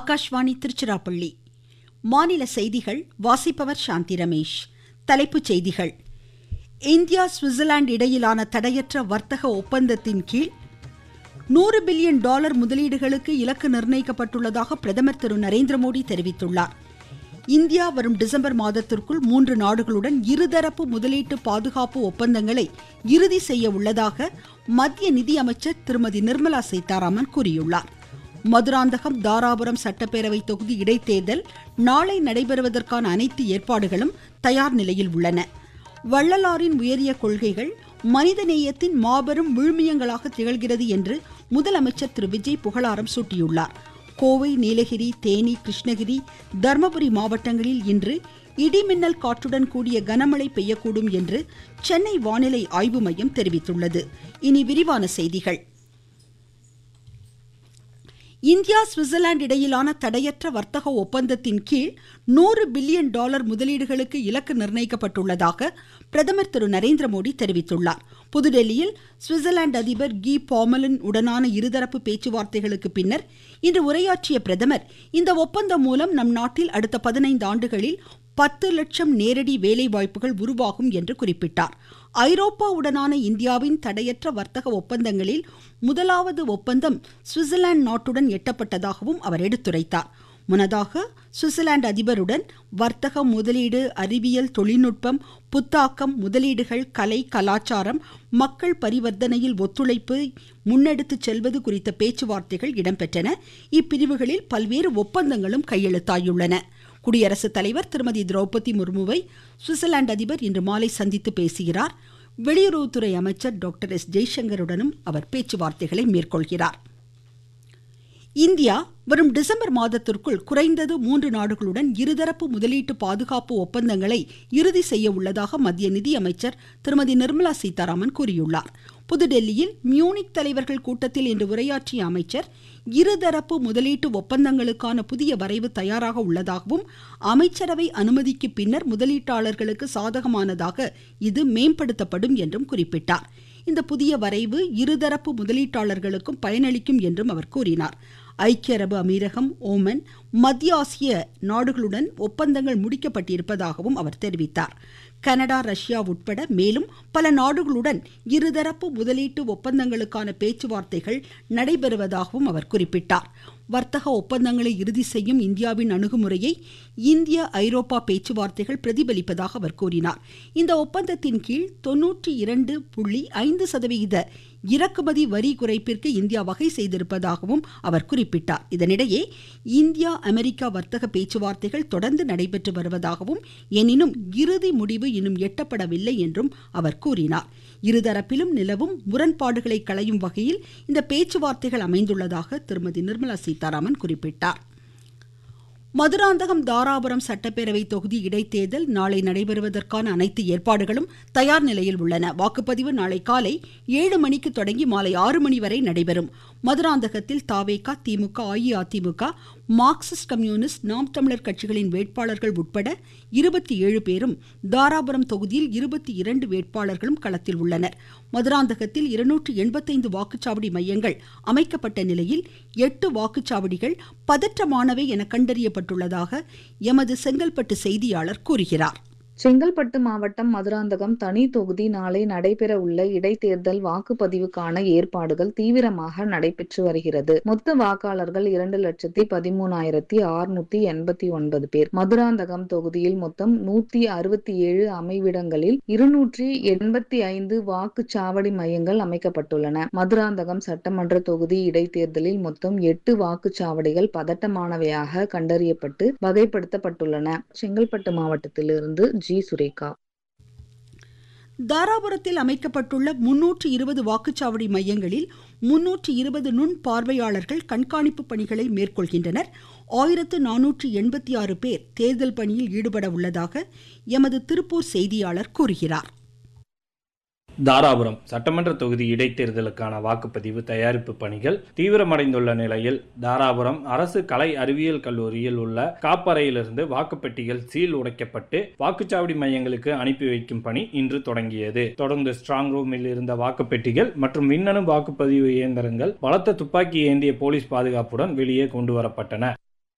ஆகாஷ்வாணி திருச்சிராப்பள்ளி மாநில செய்திகள் வாசிப்பவர் சாந்தி ரமேஷ் தலைப்புச் செய்திகள் இந்தியா சுவிட்சர்லாந்து இடையிலான தடையற்ற வர்த்தக ஒப்பந்தத்தின் கீழ் நூறு பில்லியன் டாலர் முதலீடுகளுக்கு இலக்கு நிர்ணயிக்கப்பட்டுள்ளதாக பிரதமர் திரு நரேந்திர மோடி தெரிவித்துள்ளார் இந்தியா வரும் டிசம்பர் மாதத்திற்குள் மூன்று நாடுகளுடன் இருதரப்பு முதலீட்டு பாதுகாப்பு ஒப்பந்தங்களை இறுதி செய்ய உள்ளதாக மத்திய நிதியமைச்சர் திருமதி நிர்மலா சீதாராமன் கூறியுள்ளார் மதுராந்தகம் தாராபுரம் சட்டப்பேரவை தொகுதி இடைத்தேர்தல் நாளை நடைபெறுவதற்கான அனைத்து ஏற்பாடுகளும் தயார் நிலையில் உள்ளன வள்ளலாரின் உயரிய கொள்கைகள் மனிதநேயத்தின் மாபெரும் விழுமியங்களாக திகழ்கிறது என்று முதலமைச்சர் திரு விஜய் புகழாரம் சூட்டியுள்ளார் கோவை நீலகிரி தேனி கிருஷ்ணகிரி தர்மபுரி மாவட்டங்களில் இன்று இடிமின்னல் காற்றுடன் கூடிய கனமழை பெய்யக்கூடும் என்று சென்னை வானிலை ஆய்வு மையம் தெரிவித்துள்ளது இனி விரிவான செய்திகள் இந்தியா சுவிட்சர்லாந்து இடையிலான தடையற்ற வர்த்தக ஒப்பந்தத்தின் கீழ் நூறு பில்லியன் டாலர் முதலீடுகளுக்கு இலக்கு நிர்ணயிக்கப்பட்டுள்ளதாக பிரதமர் திரு நரேந்திர மோடி தெரிவித்துள்ளார் புதுடெல்லியில் சுவிட்சர்லாந்து அதிபர் கி பாமலன் உடனான இருதரப்பு பேச்சுவார்த்தைகளுக்கு பின்னர் இன்று உரையாற்றிய பிரதமர் இந்த ஒப்பந்தம் மூலம் நம் நாட்டில் அடுத்த பதினைந்து ஆண்டுகளில் பத்து லட்சம் நேரடி வேலைவாய்ப்புகள் உருவாகும் என்று குறிப்பிட்டார் ஐரோப்பாவுடனான இந்தியாவின் தடையற்ற வர்த்தக ஒப்பந்தங்களில் முதலாவது ஒப்பந்தம் சுவிட்சர்லாந்து நாட்டுடன் எட்டப்பட்டதாகவும் அவர் எடுத்துரைத்தார் முன்னதாக சுவிட்சர்லாந்து அதிபருடன் வர்த்தகம் முதலீடு அறிவியல் தொழில்நுட்பம் புத்தாக்கம் முதலீடுகள் கலை கலாச்சாரம் மக்கள் பரிவர்த்தனையில் ஒத்துழைப்பு முன்னெடுத்துச் செல்வது குறித்த பேச்சுவார்த்தைகள் இடம்பெற்றன இப்பிரிவுகளில் பல்வேறு ஒப்பந்தங்களும் கையெழுத்தாயுள்ளன குடியரசுத் தலைவர் திருமதி திரௌபதி முர்முவை சுவிட்சர்லாந்து அதிபர் இன்று மாலை சந்தித்து பேசுகிறார் வெளியுறவுத்துறை அமைச்சர் டாக்டர் எஸ் ஜெய்சங்கருடனும் அவர் பேச்சுவார்த்தைகளை மேற்கொள்கிறார் இந்தியா வரும் டிசம்பர் மாதத்திற்குள் குறைந்தது மூன்று நாடுகளுடன் இருதரப்பு முதலீட்டு பாதுகாப்பு ஒப்பந்தங்களை இறுதி செய்ய உள்ளதாக மத்திய நிதியமைச்சர் திருமதி நிர்மலா சீதாராமன் கூறியுள்ளார் புதுடெல்லியில் மியூனிக் தலைவர்கள் கூட்டத்தில் இன்று உரையாற்றிய அமைச்சர் இருதரப்பு முதலீட்டு ஒப்பந்தங்களுக்கான புதிய வரைவு தயாராக உள்ளதாகவும் அமைச்சரவை அனுமதிக்கு பின்னர் முதலீட்டாளர்களுக்கு சாதகமானதாக இது மேம்படுத்தப்படும் என்றும் குறிப்பிட்டார் இந்த புதிய வரைவு இருதரப்பு முதலீட்டாளர்களுக்கும் பயனளிக்கும் என்றும் அவர் கூறினார் ஐக்கிய அரபு அமீரகம் ஓமன் மத்திய ஆசிய நாடுகளுடன் ஒப்பந்தங்கள் முடிக்கப்பட்டிருப்பதாகவும் அவர் தெரிவித்தார் கனடா ரஷ்யா உட்பட மேலும் பல நாடுகளுடன் இருதரப்பு முதலீட்டு ஒப்பந்தங்களுக்கான பேச்சுவார்த்தைகள் நடைபெறுவதாகவும் அவர் குறிப்பிட்டார் வர்த்தக ஒப்பந்தங்களை இறுதி செய்யும் இந்தியாவின் அணுகுமுறையை இந்திய ஐரோப்பா பேச்சுவார்த்தைகள் பிரதிபலிப்பதாக அவர் கூறினார் இந்த ஒப்பந்தத்தின் கீழ் தொன்னூற்றி இரண்டு புள்ளி ஐந்து சதவிகித இறக்குமதி வரி குறைப்பிற்கு இந்தியா வகை செய்திருப்பதாகவும் அவர் குறிப்பிட்டார் இதனிடையே இந்தியா அமெரிக்கா வர்த்தக பேச்சுவார்த்தைகள் தொடர்ந்து நடைபெற்று வருவதாகவும் எனினும் இறுதி முடிவு இன்னும் எட்டப்படவில்லை என்றும் அவர் கூறினார் இருதரப்பிலும் நிலவும் முரண்பாடுகளை களையும் வகையில் இந்த பேச்சுவார்த்தைகள் அமைந்துள்ளதாக திருமதி நிர்மலா சீதாராமன் குறிப்பிட்டார் மதுராந்தகம் தாராபுரம் சட்டப்பேரவை தொகுதி இடைத்தேர்தல் நாளை நடைபெறுவதற்கான அனைத்து ஏற்பாடுகளும் தயார் நிலையில் உள்ளன வாக்குப்பதிவு நாளை காலை ஏழு மணிக்கு தொடங்கி மாலை ஆறு மணி வரை நடைபெறும் மதுராந்தகத்தில் தாவேகா திமுக அஇஅதிமுக மார்க்சிஸ்ட் கம்யூனிஸ்ட் நாம் தமிழர் கட்சிகளின் வேட்பாளர்கள் உட்பட இருபத்தி ஏழு பேரும் தாராபுரம் தொகுதியில் இருபத்தி இரண்டு வேட்பாளர்களும் களத்தில் உள்ளனர் மதுராந்தகத்தில் இருநூற்று எண்பத்தைந்து வாக்குச்சாவடி மையங்கள் அமைக்கப்பட்ட நிலையில் எட்டு வாக்குச்சாவடிகள் பதற்றமானவை என கண்டறியப்பட்டுள்ளதாக எமது செங்கல்பட்டு செய்தியாளர் கூறுகிறார் செங்கல்பட்டு மாவட்டம் மதுராந்தகம் தனி தொகுதி நாளை நடைபெற உள்ள இடைத்தேர்தல் வாக்குப்பதிவுக்கான ஏற்பாடுகள் தீவிரமாக நடைபெற்று வருகிறது மொத்த வாக்காளர்கள் இரண்டு லட்சத்தி பதிமூணாயிரத்தி அறுநூத்தி எண்பத்தி ஒன்பது பேர் மதுராந்தகம் தொகுதியில் மொத்தம் நூத்தி அறுபத்தி ஏழு அமைவிடங்களில் இருநூற்றி எண்பத்தி ஐந்து வாக்குச்சாவடி மையங்கள் அமைக்கப்பட்டுள்ளன மதுராந்தகம் சட்டமன்ற தொகுதி இடைத்தேர்தலில் மொத்தம் எட்டு வாக்குச்சாவடிகள் பதட்டமானவையாக கண்டறியப்பட்டு வகைப்படுத்தப்பட்டுள்ளன செங்கல்பட்டு மாவட்டத்திலிருந்து ஜி சுரேகா தாராபுரத்தில் அமைக்கப்பட்டுள்ள முன்னூற்று இருபது வாக்குச்சாவடி மையங்களில் முன்னூற்று இருபது நுண் பார்வையாளர்கள் கண்காணிப்பு பணிகளை மேற்கொள்கின்றனர் ஆயிரத்து நானூற்று எண்பத்தி ஆறு பேர் தேர்தல் பணியில் ஈடுபட உள்ளதாக எமது திருப்பூர் செய்தியாளர் கூறுகிறார் தாராபுரம் சட்டமன்ற தொகுதி இடைத்தேர்தலுக்கான வாக்குப்பதிவு தயாரிப்பு பணிகள் தீவிரமடைந்துள்ள நிலையில் தாராபுரம் அரசு கலை அறிவியல் கல்லூரியில் உள்ள காப்பறையிலிருந்து வாக்குப்பெட்டிகள் சீல் உடைக்கப்பட்டு வாக்குச்சாவடி மையங்களுக்கு அனுப்பி வைக்கும் பணி இன்று தொடங்கியது தொடர்ந்து ஸ்ட்ராங் ரூமில் இருந்த வாக்குப்பெட்டிகள் மற்றும் மின்னணு வாக்குப்பதிவு இயந்திரங்கள் பலத்த துப்பாக்கி ஏந்திய போலீஸ் பாதுகாப்புடன் வெளியே கொண்டு வரப்பட்டன